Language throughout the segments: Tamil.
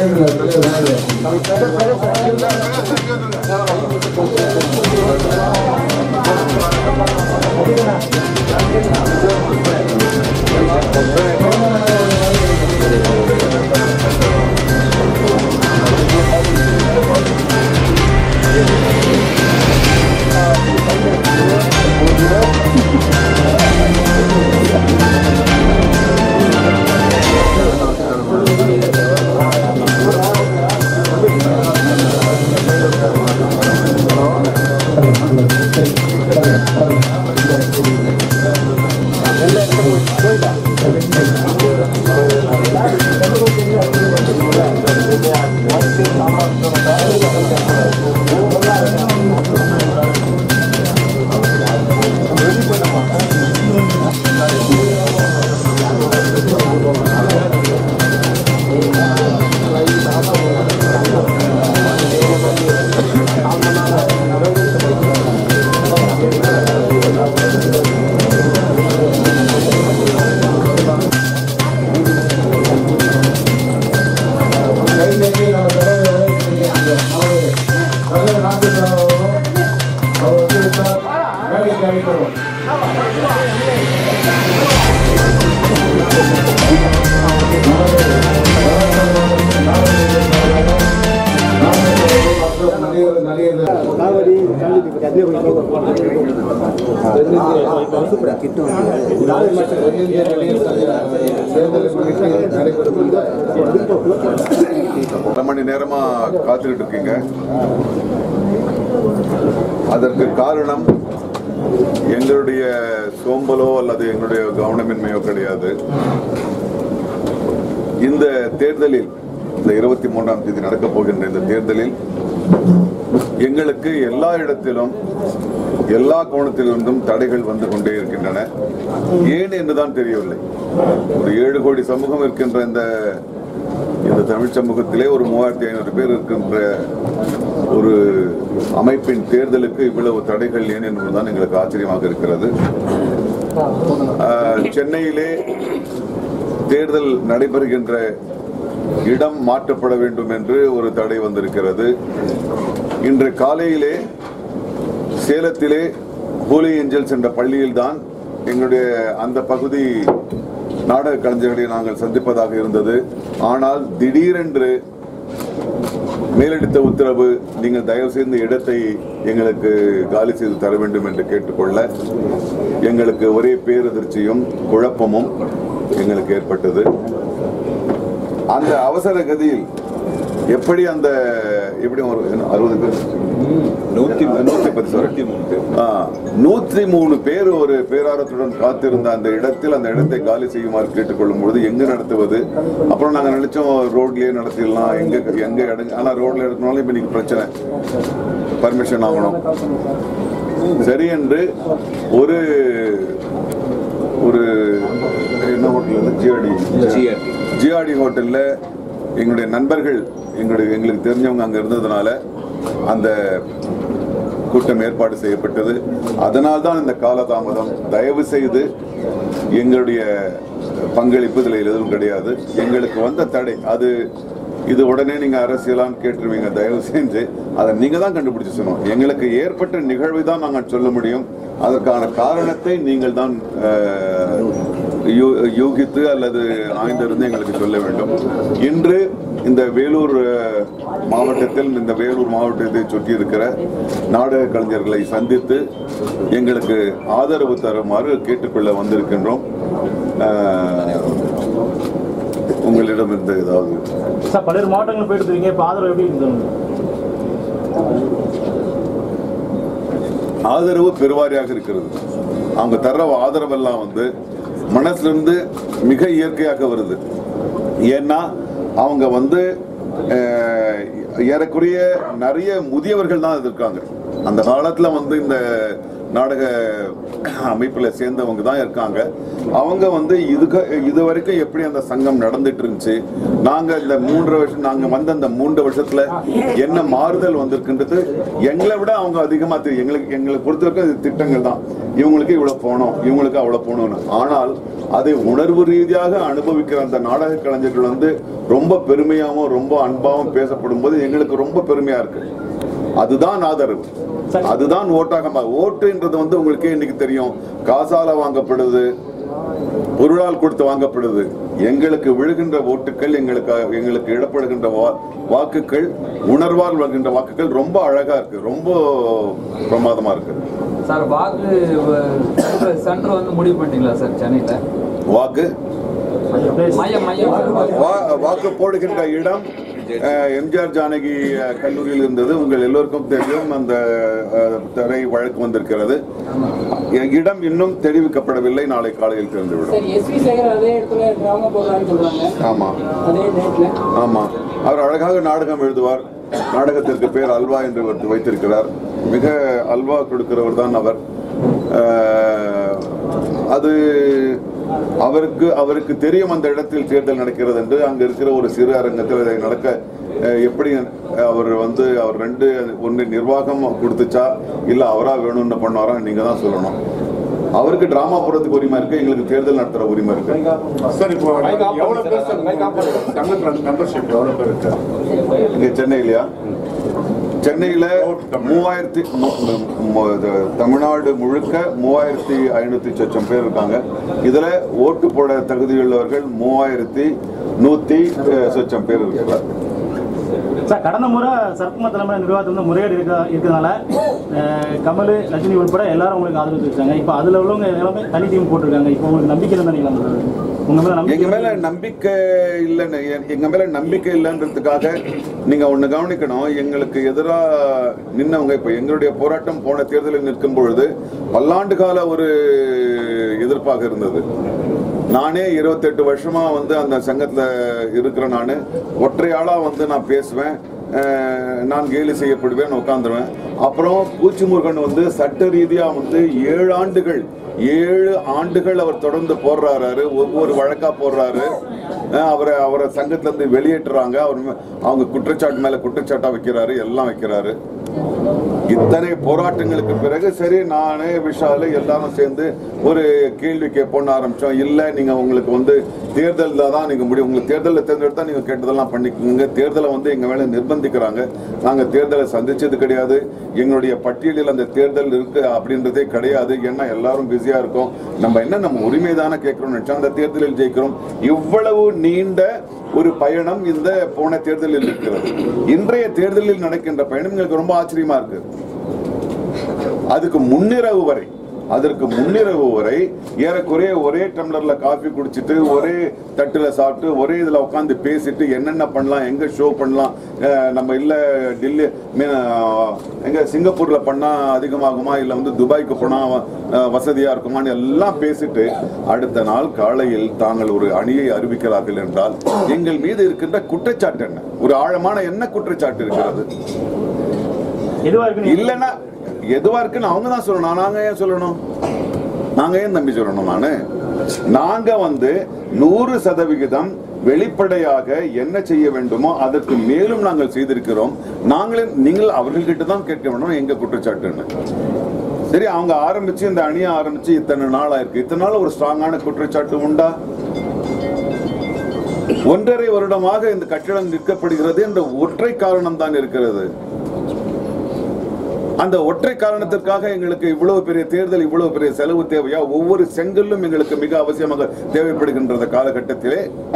அரை மணி நேரமா காத்துக்கிட்டு இருக்கீங்க அதற்கு காரணம் எங்களுடைய சோம்பலோ அல்லது எங்களுடைய கவனமின்மையோ கிடையாது இந்த தேர்தலில் இந்த இருபத்தி மூன்றாம் தேதி நடக்கப் போகின்ற இந்த தேர்தலில் எங்களுக்கு எல்லா இடத்திலும் எல்லா கோணத்திலிருந்தும் தடைகள் வந்து கொண்டே இருக்கின்றன ஏன் என்றுதான் தெரியவில்லை ஒரு ஏழு கோடி சமூகம் இருக்கின்ற இந்த இந்த தமிழ் சமூகத்திலே ஒரு மூவாயிரத்தி ஐநூறு பேர் இருக்கின்ற ஒரு அமைப்பின் தேர்தலுக்கு இவ்வளவு தடைகள் ஏன் என்பதுதான் எங்களுக்கு ஆச்சரியமாக இருக்கிறது ஆஹ், சென்னையிலே தேர்தல் நடைபெறுகின்ற இடம் மாற்றப்பட வேண்டும் என்று ஒரு தடை வந்திருக்கிறது இன்று காலையிலே சேலத்திலே ஹோலி ஏஞ்சல்ஸ் என்ற பள்ளியில்தான் எங்களுடைய அந்த பகுதி நாடக கலைஞர்களை நாங்கள் சந்திப்பதாக இருந்தது ஆனால் திடீரென்று மேலெடுத்த உத்தரவு நீங்கள் தயவு செய்து இடத்தை எங்களுக்கு காலி செய்து தர வேண்டும் என்று கேட்டுக்கொள்ள எங்களுக்கு ஒரே பேரதிர்ச்சியும் குழப்பமும் எங்களுக்கு ஏற்பட்டது அந்த அவசர கதியில் எப்படி அந்த எப்படி ஒரு என்ன, அறுபது பேர் நூத்தி நூத்தி பத்து நூத்தி மூணு பேர் நூத்தி மூணு பேர் ஒரு பேராரத்துடன் காத்திருந்த அந்த இடத்தில் அந்த இடத்தை காலி செய்யுமாறு கேட்டுக்கொள்ளும் பொழுது எங்க நடத்துவது அப்புறம் நாங்க நினைச்சோம் ரோட்லயே நடத்திடலாம் எங்க எங்க இடம் ஆனா ரோட்ல எடுக்கனாலும் இப்ப இன்னைக்கு பிரச்சனை பர்மிஷன் ஆகணும் சரி என்று ஒரு ஒரு என்ன ஹோட்டல் ஜிஆர்டி ஜிஆர்டி ஹோட்டல்ல எங்களுடைய நண்பர்கள் எங்களுடைய எங்களுக்கு தெரிஞ்சவங்க அங்க இருந்ததுனால அந்த கூட்டம் ஏற்பாடு செய்யப்பட்டது அதனால் தான் இந்த காலதாமதம் தயவு செய்து எங்களுடைய பங்களிப்பு இதில் எதுவும் கிடையாது எங்களுக்கு வந்த தடை அது இது உடனே நீங்க அரசியலான்னு கேட்டுருவீங்க தயவு செஞ்சு அதை நீங்க தான் கண்டுபிடிச்சு சொல்லணும் எங்களுக்கு ஏற்பட்ட நிகழ்வை தான் நாங்கள் சொல்ல முடியும் அதற்கான காரணத்தை நீங்கள் தான் அஹ், யூ- யூகித்து அல்லது ஆய்ந்திருந்து எங்களுக்கு சொல்ல வேண்டும் இன்று இந்த வேலூர் அஹ், மாவட்டத்தில் இந்த வேலூர் மாவட்டத்தை சுற்றி இருக்கிற நாடக கலைஞர்களை சந்தித்து எங்களுக்கு ஆதரவு தருமாறு கேட்டுக்கொள்ள வந்திருக்கின்றோம் அஹ், உங்களிடம் இருந்து ஏதாவது சார் பல்வேறு மாவட்டங்கள் போயிட்டு இருக்கீங்க இப்போ ஆதரவு எப்படி இருக்கு ஆதரவு பெருவாரியாக இருக்கிறது அவங்க தர்ற ஆதரவெல்லாம் வந்து மனசுல இருந்து மிக இயற்கையாக வருது ஏன்னா அவங்க வந்து அஹ், ஏறக்குறைய நிறைய முதியவர்கள் தான் இருக்காங்க அந்த காலத்துல வந்து இந்த நாடக அமைப்புல சேர்ந்தவங்க தான் இருக்காங்க அவங்க வந்து இதுக்கு இது வரைக்கும் எப்படி அந்த சங்கம் நடந்துட்டு இருந்துச்சு நாங்க இந்த மூன்று வருஷம் நாங்க வந்த அந்த மூன்று வருஷத்துல என்ன மாறுதல் வந்திருக்குன்றது எங்களை விட அவங்க அதிகமா தெரியும் எங்களுக்கு எங்களை பொறுத்த வரைக்கும் இது திட்டங்கள் தான் இவங்களுக்கு இவ்வளவு போனோம் இவங்களுக்கு அவ்வளவு போகணும்னு ஆனால் அதை உணர்வு ரீதியாக அனுபவிக்கிற அந்த நாடக கலைஞர்கள் வந்து ரொம்ப பெருமையாகவும் ரொம்ப அன்பாகவும் பேசப்படும் போது எங்களுக்கு ரொம்ப பெருமையா இருக்கு அதுதான் ஆதரவு அதுதான் ஓட்டாக மா- ஓட்டுன்றது வந்து உங்களுக்கே இன்னைக்கு தெரியும் காசால வாங்கப்படுது பொருளால் கொடுத்து வாங்கப்படுது எங்களுக்கு விழுகின்ற ஓட்டுக்கள் எங்களுக்கு எங்களுக்கு இடப்படுகின்ற வா- வாக்குகள் உணர்வால் வருகின்ற வாக்குகள் ரொம்ப அழகா இருக்கு ரொம்ப பிரமாதமா இருக்கு சார் வாக்கு சென்டர் வந்து முடிவு பண்ணிட்டீங்களா சார் சென்னையில வாக்கு மையம் மையம் வா- வாக்கு போடுகின்ற இடம் அஹ், எம்ஜிஆர் ஜானகி அஹ், கல்லூரியில் இருந்தது உங்கள் எல்லோருக்கும் தெரியும் அந்த அஹ், தடை வழக்கு வந்திருக்கிறது இடம் இன்னும் தெரிவிக்கப்படவில்லை நாளை காலையில் தெரிந்துவிடும் சார் எஸ்வி சேகர் அதே இடத்துல டிராமா போடுறான்னு சொல்றாங்க ஆமா அதே டேட்ல ஆமா அவர் அழகாக நாடகம் எழுதுவார் நாடகத்திற்கு பேர் அல்வா என்று ஒருத்தர் வைத்திருக்கிறார் மிக அல்வா கொடுக்கிறவர் தான் அவர் அஹ், அது அவருக்கு அவருக்கு தெரியும் அந்த இடத்தில் தேர்தல் நடக்கிறது என்று அங்க இருக்கிற ஒரு சிறு அரங்கத்தில் இதை நடக்க அஹ், எப்படி அவர் வந்து அவர் ரெண்டு ஒன்று நிர்வாகம் கொடுத்துச்சா இல்ல அவரா வேணும்னு பண்ணாரா நீங்க தான் சொல்லணும் அவருக்கு டிராமா போடுறதுக்கு உரிமை இருக்கு எங்களுக்கு தேர்தல் நடத்துற உரிமை இருக்கு சார் இப்போ எவ்வளவு பேர் சார் சங்கத்துல மெம்பர்ஷிப் எவ்வளவு பேர் இருக்கு இங்க சென்னையிலயா சென்னையில மூவாயிரத்தி மு- மு- இது தமிழ்நாடு முழுக்க மூவாயிரத்தி ஐநூத்தி சொச்சம் பேர் இருக்காங்க இதுல ஓட்டு போட தகுதியுள்ளவர்கள் மூவாயிரத்தி நூத்தி அஹ், சொச்சம் பேர் இருக்கிறார் சார் கடந்த முறை சரத்குமார் தலைமை நிர்வாகத்தில் வந்து முறையீடு இருக்க இருக்கிறதுனால அஹ், கமல் ரஜினி உட்பட எல்லாரும் உங்களுக்கு ஆதரவு தெரிவிச்சாங்க இப்போ அதில் உள்ளவங்க எல்லாமே தனி டீம் போட்டிருக்காங்க இப்போ உங்களுக்கு நம்பிக்கை இருந்தா நீங்க உங்க மேல எங்க நம்பிக்கை மேல நம்பிக்கை இல்லைன்னு எ- எங்க மேல நம்பிக்கை இல்லைன்றதுக்காக நீங்க ஒண்ணு கவனிக்கணும் எங்களுக்கு எதிரா நின்னவங்க இப்ப எங்களுடைய போராட்டம் போன தேர்தலில் நிற்கும் பொழுது பல்லாண்டு கால ஒரு எதிர்ப்பாக இருந்தது நானே இருபத்தெட்டு வருஷமா வந்து அந்த சங்கத்துல இருக்கிற நானு ஒற்றையாளா வந்து நான் பேசுவேன் அஹ், நான் கேலி செய்யப்படுவேன் உட்காந்துருவேன் அப்புறம் பூச்சி முருகன் வந்து சட்ட ரீதியா வந்து ஏழு ஆண்டுகள் ஏழு ஆண்டுகள் அவர் தொடர்ந்து போடுறாரு ஒவ்வொரு வழக்கா போடுறாரு அஹ், அவரை அவரை சங்கத்துல இருந்து வெளியேற்றுறாங்க அவர் மே- அவங்க குற்றச்சாட்டு மேல குற்றச்சாட்டா வைக்கிறாரு எல்லாம் வைக்கிறாரு இத்தனை போராட்டங்களுக்கு பிறகு சரி நானே விஷாலு எல்லாரும் சேர்ந்து ஒரு கேள்வி கேட்போம்னு ஆரம்பிச்சோம் இல்ல நீங்க உங்களுக்கு வந்து தேர்தல்ல தான் நீங்க முடியும் உங்களுக்கு தேர்தலில் தேர்ந்தெடுத்தா நீங்க கேட்டதெல்லாம் பண்ணிக்கோங்க தேர்தலை வந்து எங்க மேல நிர்பந்திக்கிறாங்க நாங்க தேர்தலை சந்திச்சது கிடையாது எங்களுடைய பட்டியலில் அந்த தேர்தல் இருக்கு அப்படின்றதே கிடையாது ஏன்னா எல்லாரும் பிஸியா இருக்கோம் நம்ம என்ன நம்ம உரிமை தானே கேட்கிறோம்னு நினைச்சோம் அந்த தேர்தலில் ஜெயிக்கிறோம் இவ்வளவு நீண்ட ஒரு பயணம் இந்த போன தேர்தலில் இருக்கிறது இன்றைய தேர்தலில் நடக்கின்ற பயணம் எங்களுக்கு ரொம்ப ஆச்சரியமா இருக்கு அதுக்கு முன்னிரவு வரை அதற்கு முன்னிரவு வரை ஏறக்குறைய ஒரே டம்ளர்ல காஃபி குடிச்சிட்டு ஒரே தட்டுல சாப்பிட்டு ஒரே இதுல உட்காந்து பேசிட்டு என்னென்ன பண்ணலாம் எங்க ஷோ பண்ணலாம் அஹ் நம்ம இல்ல டெல்லி மீ- அஹ் எங்க சிங்கப்பூர்ல பண்ணா அதிகமாகுமா இல்ல வந்து துபாய்க்கு போனா அஹ், வசதியா இருக்குமான்னு எல்லாம் பேசிட்டு அடுத்த நாள் காலையில் தாங்கள் ஒரு அணியை அறிவிக்கிறார்கள் என்றால் எங்கள் மீது இருக்கின்ற குற்றச்சாட்டு என்ன ஒரு ஆழமான என்ன குற்றச்சாட்டு இருக்கிறது எதுவா இருக்கு இல்லைன்னா எதுவா இருக்குன்னு அவங்க தான் சொல்லணும் நாங்க ஏன் சொல்லணும் நாங்க ஏன் தம்பி சொல்லணும் நானு நாங்க வந்து நூறு சதவிகிதம் வெளிப்படையாக என்ன செய்ய வேண்டுமோ அதற்கு மேலும் நாங்கள் செய்திருக்கிறோம் நாங்களே நீங்கள் அவர்கள்கிட்ட தான் கேட்க வேண்டும் எங்க குற்றச்சாட்டுன்னு சரி அவங்க ஆரம்பிச்சு இந்த அணியை ஆரம்பிச்சு இத்தனை நாள் ஆயிருக்கு இத்தனை நாள் ஒரு ஸ்ட்ராங்கான குற்றச்சாட்டு உண்டா ஒன்றரை வருடமாக இந்த கட்டிடம் நிற்கப்படுகிறது என்ற ஒற்றை காரணம் தான் இருக்கிறது அந்த ஒற்றை காரணத்திற்காக எங்களுக்கு இவ்வளவு பெரிய தேர்தல் இவ்வளவு பெரிய செலவு தேவையா ஒவ்வொரு செங்கல்லும் எங்களுக்கு மிக அவசியமாக தேவைப்படுகின்ற காலகட்டத்திலே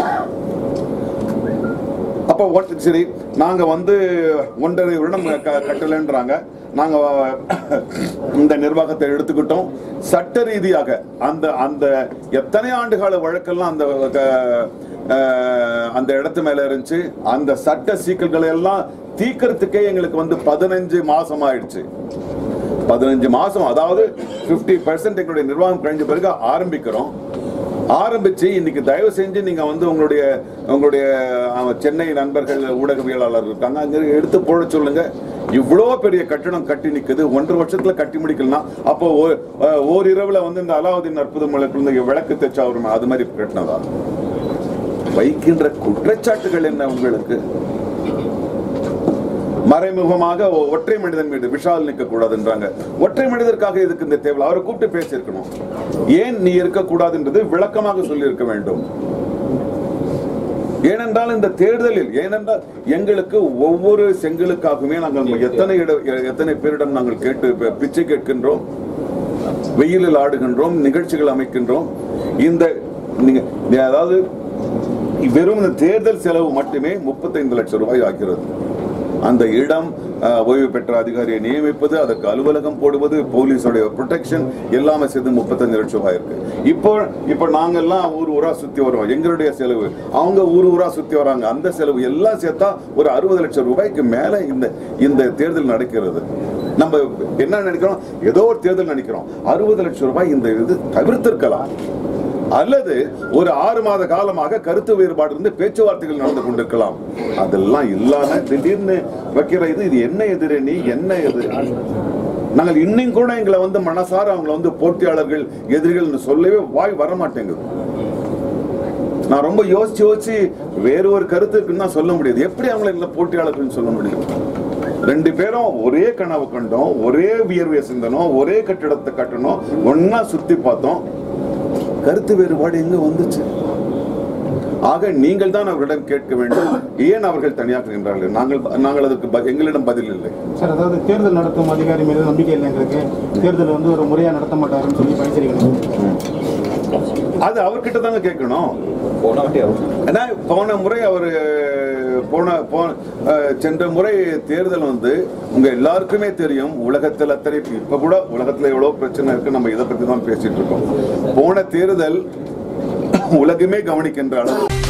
அப்ப ஒன்- சரி நாங்க வந்து ஒன்றரை வருடம் க- கட்டலைன்றாங்க நாங்க இந்த நிர்வாகத்தை எடுத்துக்கிட்டோம் சட்ட ரீதியாக அந்த அந்த எத்தனை ஆண்டு கால வழக்கெல்லாம் அந்த க- அஹ், அந்த இடத்து மேல இருந்துச்சு அந்த சட்ட சீக்கல்களை எல்லாம் தீக்கிறதுக்கே எங்களுக்கு வந்து பதினஞ்சு மாசம் ஆயிடுச்சு பதினஞ்சு மாசம் அதாவது 50% பர்சன்ட் எங்களுடைய நிர்வாகம் கழிஞ்ச பிறகு ஆரம்பிக்கிறோம் ஆரம்பிச்சு இன்னைக்கு தயவு செஞ்சு நீங்க வந்து உங்களுடைய உங்களுடைய அஹ், சென்னை நண்பர்கள் ஊடகவியலாளர் இருக்காங்க அங்க எடுத்து போட சொல்லுங்க இவ்வளோ பெரிய கட்டணம் கட்டி நிக்குது ஒன்றரை வருஷத்துல கட்டி முடிக்கலாம் அப்போ ஓ- அஹ், ஓரிரவுல வந்து இந்த அலாவுதீன் அற்புதம் இந்த விளக்கு தச்சா வருமா அது மாதிரி கட்டினதா வைக்கின்ற குற்றச்சாட்டுகள் என்ன உங்களுக்கு மறைமுகமாக ஒ- ஒற்றை மனிதன் மீது விஷால் நிற்க கூடாதுன்றாங்க ஒற்றை மனிதருக்காக இதுக்கு இந்த தேவை அவரை கூப்பிட்டு பேசியிருக்கணும் ஏன் நீ இருக்கக்கூடாதுன்றது விளக்கமாக சொல்லியிருக்க வேண்டும் ஏனென்றால் இந்த தேர்தலில் ஏனென்றால் எங்களுக்கு ஒவ்வொரு செங்கலுக்காகவுமே நாங்கள் எத்தனை இட எத்தனை பேரிடம் நாங்கள் கேட்டு பி- பிச்சை கேட்கின்றோம் வெயிலில் ஆடுகின்றோம் நிகழ்ச்சிகள் அமைக்கின்றோம் இந்த நீங்க அதாவது வெறும் இந்த தேர்தல் செலவு மட்டுமே முப்பத்தைந்து லட்சம் ரூபாய் ஆகிறது அந்த இடம் அஹ், ஓய்வு பெற்ற அதிகாரியை நியமிப்பது அதற்கு அலுவலகம் போடுவது போலீஸோடைய ப்ரொடெக்ஷன் எல்லாமே சேர்த்து முப்பத்தஞ்சு லட்சம் ரூபாய் இருக்கு இப்போ இப்போ நாங்கெல்லாம் ஊர் ஊரா சுத்தி வருவோம் எங்களுடைய செலவு அவங்க ஊர் ஊரா சுத்தி வராங்க அந்த செலவு எல்லாம் சேர்த்தா ஒரு அறுபது லட்சம் ரூபாய்க்கு மேல இந்த இந்த தேர்தல் நடக்கிறது நம்ம என்ன நினைக்கிறோம் ஏதோ ஒரு தேர்தல் நினைக்கிறோம் அறுபது லட்சம் ரூபாய் இந்த இது தவிர்த்திருக்கலாம் அல்லது ஒரு ஆறு மாத காலமாக கருத்து வேறுபாடு இருந்து பேச்சுவார்த்தைகள் நடந்து கொண்டிருக்கலாம் அதெல்லாம் இல்லாம திடீர்னு வைக்கிற இது இது என்ன எதிரணி என்ன எது நாங்கள் இன்னும் கூட எங்களை வந்து மனசார அவங்கள வந்து போட்டியாளர்கள் எதிரிகள்னு சொல்லவே வாய் வர மாட்டேங்குது நான் ரொம்ப யோசிச்சு யோசிச்சு வேற ஒரு கருத்து இருக்குன்னு தான் சொல்ல முடியாது எப்படி அவங்களை எல்லாம் போட்டியாளர்கள்னு சொல்ல முடியும் ரெண்டு பேரும் ஒரே கனவு கண்டோம் ஒரே வியர்வை சிந்தனோம் ஒரே கட்டிடத்தை கட்டணும் ஒன்னா சுத்தி பார்த்தோம் கருத்து வேறுபாடு எங்க வந்துச்சு ஆக நீங்கள் தான் அவர்களிடம் கேட்க வேண்டும் ஏன் அவர்கள் தனியாக்குகின்றார்கள் நாங்கள் நாங்கள் அதற்கு ப- எங்களிடம் பதில் இல்லை சார் அதாவது தேர்தல் நடத்தும் அதிகாரி மீது நம்பிக்கை இல்லை எங்களுக்கு தேர்தல் வந்து ஒரு முறையா நடத்த மாட்டாருன்னு சொல்லி பரிசீலிக்கணும் அது அவர்கிட்ட தாங்க கேட்கணும் ஏன்னா போன முறை அவர் போன போன அஹ், சென்ற முறை தேர்தல் வந்து உங்க எல்லாருக்குமே தெரியும் உலகத்தில் அத்தனை இப்ப கூட உலகத்துல எவ்வளவு பிரச்சனை இருக்கு நம்ம இதை பத்தி தான் பேசிட்டு இருக்கோம் போன தேர்தல் உலகமே கவனிக்கின்ற அளவு